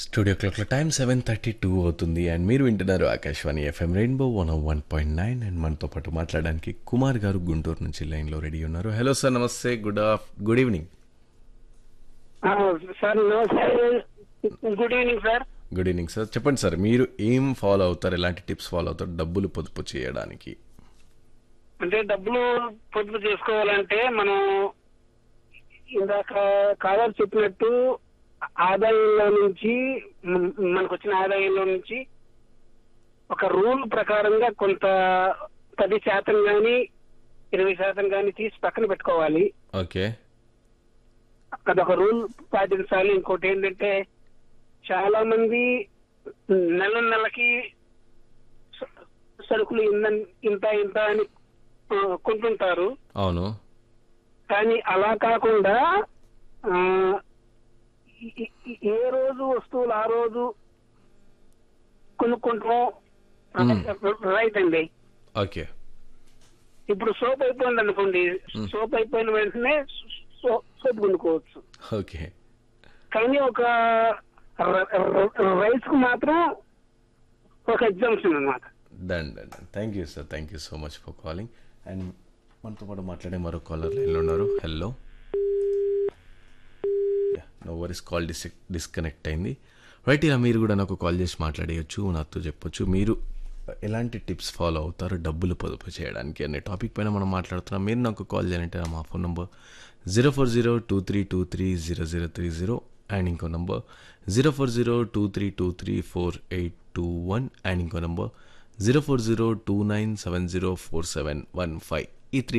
studio క్లాక్లో time seven thirty two అవుతుంది and మీరు వింటున్నారు Akashvani FM rainbow one one point nine and మనతో పాటు మాట్లాడడానికి కుమార్ గారు గుంటూరు నుంచి లైన్లో రెడీ ఉన్నారు హలో సార్ నమస్తే గుడ్ ఆఫ్ గుడ్ ఈవినింగ్ ఆ, సార్ నమస్తే good evening sir good evening sir చెప్పండి సార్ మీరు ఏం ఫాలో అవుతారు ఎలాంటి టిప్స్ ఫాలో అవుతారు డబ్బులు పొదుపు చేయడానికి అంటే డబ్బులు పొదుపు చేసుకోవాలంటే మనం ఇందాక కావాలి చెప్పినట్టు ఆదాయంలో నుంచి మ- మనకు వచ్చిన ఆదాయంలో నుంచి ఒక రూల్ ప్రకారంగా కొంత పది శాతం కానీ ఇరవై శాతం కానీ తీసి పక్కన పెట్టుకోవాలి ఓకే అదొక రూల్ పాటించాలి ఇంకోటి ఏంటంటే చాలా మంది నెల నెలకి స- సరుకులు ఇంత ఇంత ఇంత అని ఆ, కొంటుంటారు అవును కానీ అలా కాకుండా ఆ, ఈ- ఈ- ఈ- ఏ రోజు వస్తువులు ఆ రోజు కొనుక్కుంటాం రైట్ అండి ఓకే ఇప్పుడు సోప్ అయిపోయింది అనుకోండి సోప్ అయిపోయిన వెంటనే సో- సోప్ కొనుక్కోవచ్చు ఓకే కానీ ఒక రైస్ కు మాత్రం ఒక ఎగ్జామ్షన్ అన్నమాట done done done thank you sir thank you so much for calling and మనతో పాటు మాట్లాడే మరో కాలర్ లైన్లో ఉన్నారు hello no worries call dis disconnect అయింది రైట్ ఇలా మీరు కూడా నాకు కాల్ చేసి మాట్లాడేయచ్చు నాతో చెప్పొచ్చు మీరు ఎలాంటి టిప్స్ ఫాలో అవుతారు డబ్బులు పొదుపు చేయడానికి అనే టాపిక్ పైన మనం మాట్లాడుతున్నాం మీరు నాకు కాల్ చేయాలంటే మా phone number zero four zero two three two three zero zero three zero and ఇంకో number zero four zero two three two three four eight two one and ఇంకో number zero four zero two nine seven zero four seven one five ఈ three